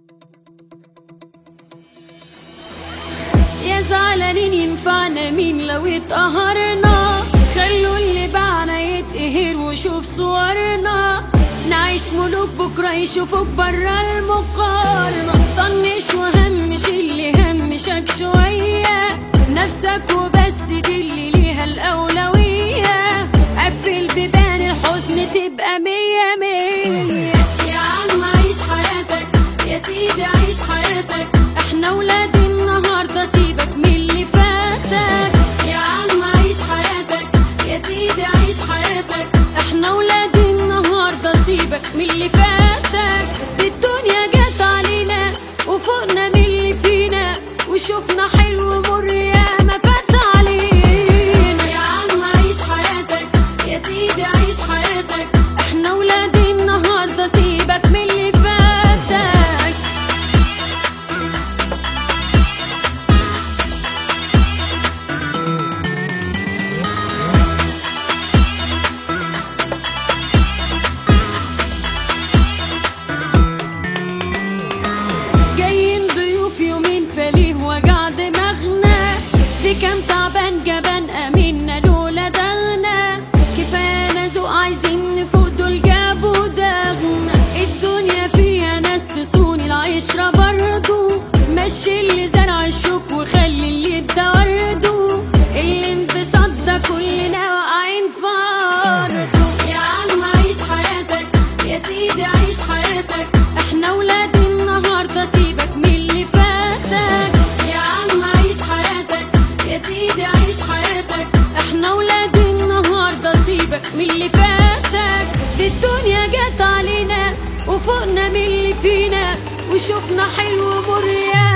يا زعلانين ينفعنا مين لو اتقهرنا خلوا اللي باعنا يتقهر وشوف صورنا نعيش ملوك بكرة يشوفوك برا المقارنة طنش وهمش اللي همشك شوية نفسك وبس دي اللي ليها الأولوية قفل بيبان الحزن تبقى مية مية يا عم عيش حياتك يا سيدي عيش حياتك احنا ولاد النهاردة سيبك من اللي فاتك يا عم عيش حياتك يا سيدي عيش حياتك احنا ولاد النهاردة سيبك من اللي فاتك الدنيا جت علينا وفوقنا من اللي فينا وشوفنا حلو ومر ياما فات علينا يا عم عيش حياتك يا سيدي عيش حياتك احنا ولاد النهاردة سيبك من اللي فاتك جايين ضيوف يومين فليه وجع دماغنا في كام تعبان جبان اميننا لولا دغنا كفايه ذوق عايزين نفوق دول جابوا دغنا الدنيا فيها ناس تصون العشره برضو مشي اللي زرع الشوك وخلي اللي ادى ورده اللي انبسط ده كلنا واقعين في عرضه يا عم عيش حياتك يا سيدي عيش حياتك احنا ولاد النهارده سيبك من اللي فاتك يا عم عيش حياتك يا سيدي عيش حياتك احنا ولاد النهارده سيبك من اللي فاتك دي الدنيا جت علينا وفوقنا من اللي فينا وشوفنا حلو ومر ياما